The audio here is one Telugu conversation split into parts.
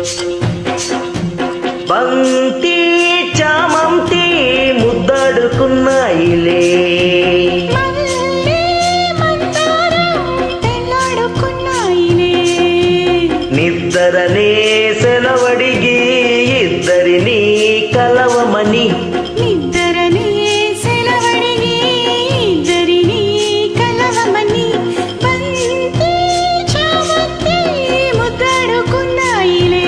బంతి చామంతి ముద్దాడుకున్నాయిలే మల్లె మందారం తెల్లాడుకున్నాయిలే నిద్దరనే సెలవడిగి ఇద్దరిని కలవమని నిద్దరనే సెలవడిగి ఇద్దరిని కలవమని బంతి చామంతి ముద్దాడుకున్నాయిలే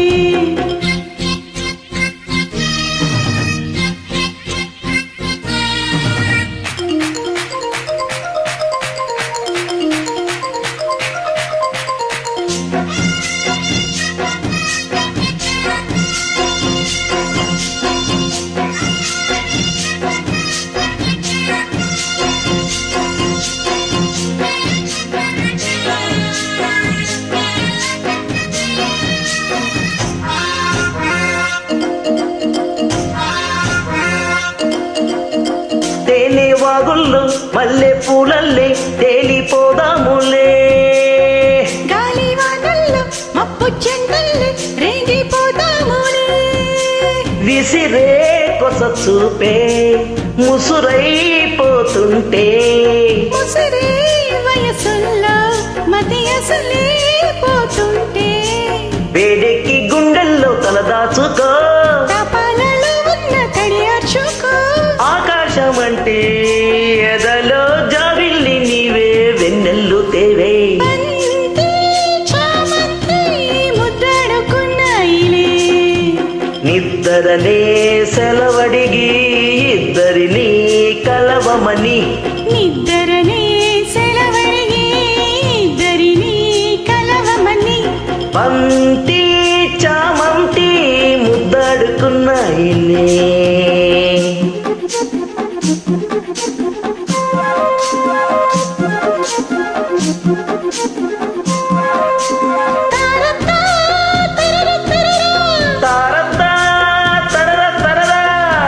తేనె వాగుల్లో మల్లె పూలల్లే తేలిపోదాములే గాలి వానల్లో మప్పు చెండల్లే రేగిపోతాములే విసిరే కొస చూపే ముసురైపోతుంటే ముసిరే వయసుల్లో మతి అసలే పోతుంటే వేడెక్కి గుండెల్లో తల దాచుకో తపాలలో ఉన్న తడియార్చుకో ఆకాశం అంటే ఎదలో జాబిల్లి నీవే వెన్నెల్లు తేవే బంతి చామంతి ముద్దాడుకున్నాయిలే నిద్దరనే సెలవడిగి ఇద్దరిని కలవమని నిద్దరనే సెలవడిగి ఇద్దరిని కలవమని బంతి చామంతి ముద్దాడుకున్నాయిలే తారతా తరరతరరా. తారద్దా తరర తరరా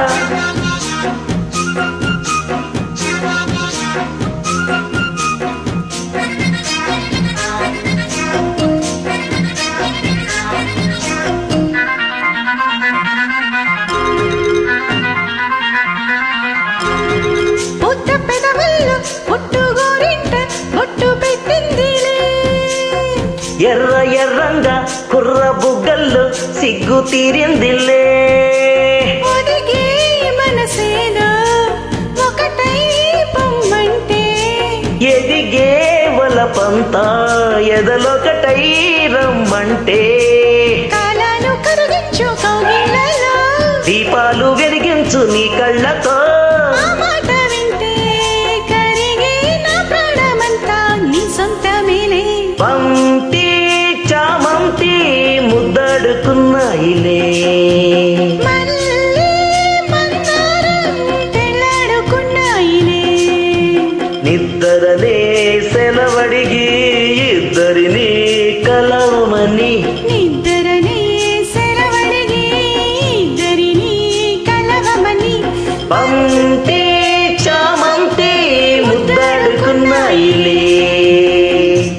పుట్ట పెదవుల్లో పుట్టు గోరింట బొట్టు పెట్టిందిలే ఎర్ర ఎర్రంగా కుర్ర బుగ్గల్లో సిగ్గు తీరిందిలే ఒదిగే మనసేదో ఒకటై పొమ్మంటే ఎదిగే వలపంతా ఎదలొకటై రమ్మంటే కాలాలు కరిగించు కౌగిళ్ళలో దీపాలు వెలిగించు నీ కళ్ళతో ఆ మాట వింటే కరిగే నా ప్రాణమంతా నీ సొంతమేలే బంతి చామంతి ముద్దాడుకున్నాయిలే మల్లె మందారం తెల్లాడుకున్నాయిలే నిద్దరనే సెలవడిగి ఇద్దరిని కలవమని నిద్దరనే సెలవడిగి ఇద్దరిని కలవమని బంతి చామంతి ముద్దాడుకున్నాయిలే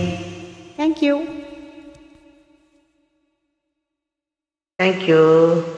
థ్యాంక్ యూ థ్యాంక్ యూ